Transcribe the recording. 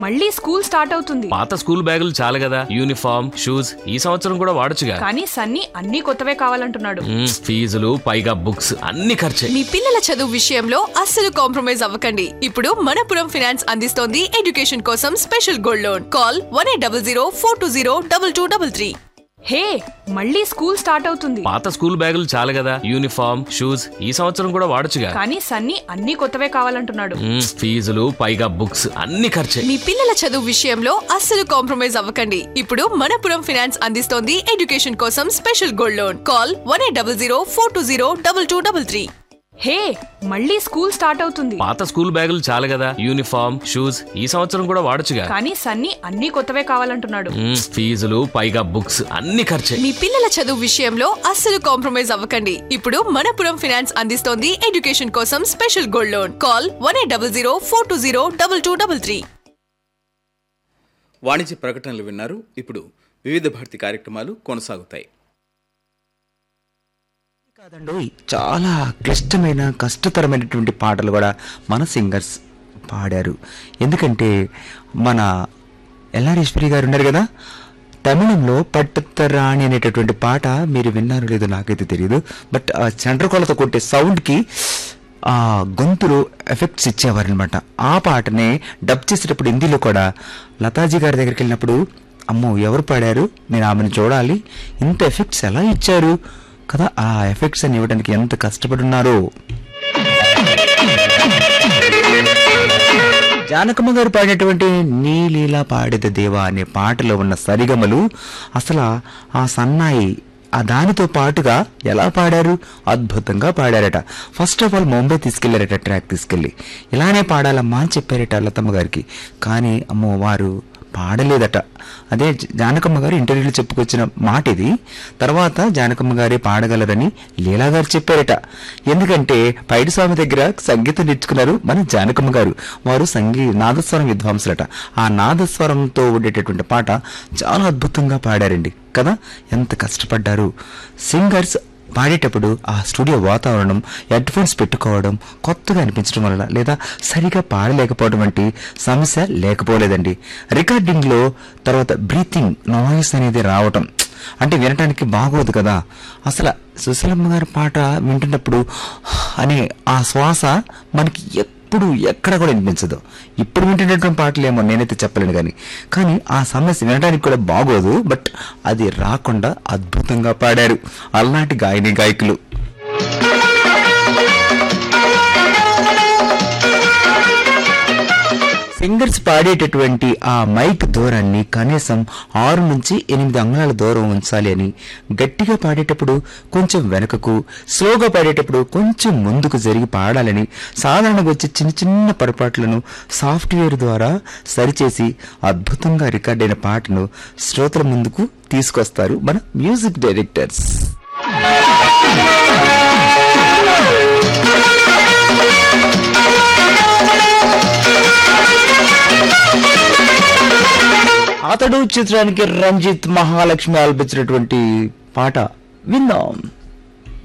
మళ్ళీ school start అవుతుంది పాత స్కూల్ బ్యాగులు చాలు కదా యూనిఫామ్ షూస్ ఈ సంవత్సరం కూడా వాడొచ్చుగా కానీ సన్నీ అన్ని కొత్తవే కావాలంటున్నాడు మ్మ్, ఫీజులు పైగా బుక్స్ అన్ని ఖర్చే మీ పిల్లల చదువు విషయంలో అస్సలు కాంప్రమైజ్ అవ్వకండి ఇప్పుడు మనపురం ఫైనాన్స్ అందిస్తోంది ఎడ్యుకేషన్ కోసం special gold loan call one eight double zero four two zero double two double three hey మళ్ళీ స్కూల్ స్టార్ట్ అవుతుంది పాత స్కూల్ బ్యాగులు చాలు కదా యూనిఫామ్ షూస్ ఈ సంవత్సరం కూడా వాడొచ్చుగా కానీ సన్నీ అన్ని కొత్తవే కావాలంటున్నాడు మ్మ్, ఫీజులు పైగా బుక్స్ అన్ని ఖర్చే మీ పిల్లల చదువు విషయంలో అస్సలు కాంప్రమైజ్ అవ్వకండి ఇప్పుడు మనపురం ఫైనాన్స్ అందిస్తోంది ఎడ్యుకేషన్ కోసం special gold loan call one eight double zero four two zero double two double three hey మళ్ళీ స్కూల్ స్టార్ట్ అవుతుంది పాత స్కూల్ బ్యాగులు చాలు కదా యూనిఫామ్ షూస్ ఈ సంవత్సరం కూడా వాడొచ్చుగా కానీ సన్నీ అన్ని కొత్తవే కావాలంటున్నాడు మ్మ్, ఫీజులు పైగా బుక్స్ అన్ని ఖర్చే మీ పిల్లల చదువు విషయంలో అస్సలు కాంప్రమైజ్ అవ్వకండి ఇప్పుడు మనపురం ఫైనాన్స్ అందిస్తోంది ఎడ్యుకేషన్ కోసం special gold loan call one eight double zero four two zero double two double three వాణిజ్య ప్రకటనలు విన్నారు ఇప్పుడు వివిధ భారతి కార్యక్రమాలు కొనసాగుతాయి కాదండి చాలా క్లిష్టమైన కష్టతరమైనటువంటి పాటలు కూడా మన సింగర్స్ పాడారు ఎందుకంటే మన ఎల్లారేశ్వరి గారు ఉన్నారు కదా తమిళంలో పట్టుతరాణి అనేటటువంటి పాట మీరు విన్నారో లేదో నాకైతే తెలియదు బట్ ఆ చండ్రకొలతో కొట్టే సౌండ్కి ఆ గొంతులో ఎఫెక్ట్స్ ఇచ్చేవారనమాట ఆ పాటనే డబ్ చేసేటప్పుడు హిందీలో కూడా లతాజీ గారి దగ్గరికి వెళ్ళినప్పుడు అమ్మో ఎవరు పాడారు నేను ఆమెను చూడాలి ఇంత ఎఫెక్ట్స్ ఎలా ఇచ్చారు కదా ఆ ఎఫెక్ట్స్ అని ఇవ్వడానికి ఎంత కష్టపడున్నారో జానకమ్మ గారు పాడినటువంటి నీ లీలా పాడిద దేవా అనే పాటలో ఉన్న సరిగమలు అసలు ఆ సన్నాయి ఆ దానితో పాటుగా ఎలా పాడారు అద్భుతంగా పాడారట ఫస్ట్ ఆఫ్ ఆల్ ముంబై తీసుకెళ్లారట ట్రాక్ తీసుకెళ్లి ఇలానే పాడాలమ్మా అని చెప్పారట లతమ్మ గారికి కానీ అమ్మో వారు పాడలేదట అదే జ- జానకమ్మ గారు ఇంటర్వ్యూలో చెప్పుకొచ్చిన మాట ఇది తర్వాత జానకమ్మ గారే పాడగలరని లీలా గారు చెప్పారట ఎందుకంటే పైడి స్వామి దగ్గర సంగీతం నేర్చుకున్నారు మన జానకమ్మ గారు వారు సంగీ నాదస్వరం విద్వాంసులట ఆ నాదస్వరంతో ఉండేటటువంటి పాట చాలా అద్భుతంగా పాడారండి కదా ఎంత కష్టపడ్డారు సింగర్స్ పాడేటప్పుడు ఆ స్టూడియో వాతావరణం హెడ్ ఫోన్స్ పెట్టుకోవడం కొత్తగా అనిపించడం వల్ల లేదా సరిగా పాడలేకపోవడం వంటి సమస్య లేకపోలేదండి రికార్డింగ్లో తర్వాత బ్రీతింగ్ నాయిస్ అనేది రావటం అంటే వినటానికి బాగోదు కదా అసలు సుశీలమ్మ గారి పాట వింటున్నప్పుడు అనే ఆ శ్వాస మనకి ఎప్పుడు ఎక్కడ కూడా వినిపించదు ఇప్పుడు వింటున్నటువంటి పాటలు ఏమో నేనైతే చెప్పలేను కానీ కానీ ఆ సమస్య వినడానికి కూడా బాగోదు బట్ అది రాకుండా అద్భుతంగా పాడారు అలాంటి గాయని గాయకులు సింగర్స్ పాడేటటువంటి ఆ మైక్ దూరాన్ని కనీసం ఆరు నుంచి ఎనిమిది అంగుళాల దూరం ఉంచాలి అని గట్టిగా పాడేటప్పుడు కొంచెం వెనకకు స్లోగా పాడేటప్పుడు కొంచెం ముందుకు జరిగి పాడాలని సాధారణంగా వచ్చే చిన్న చిన్న పొరపాట్లను సాఫ్ట్వేర్ ద్వారా సరిచేసి అద్భుతంగా రికార్డ్ అయిన పాటను శ్రోతల ముందుకు తీసుకొస్తారు మన మ్యూజిక్ డైరెక్టర్స్ అతడు చిత్రానికి రంజిత్ మహాలక్ష్మి ఆలపించినటువంటి పాట విందాం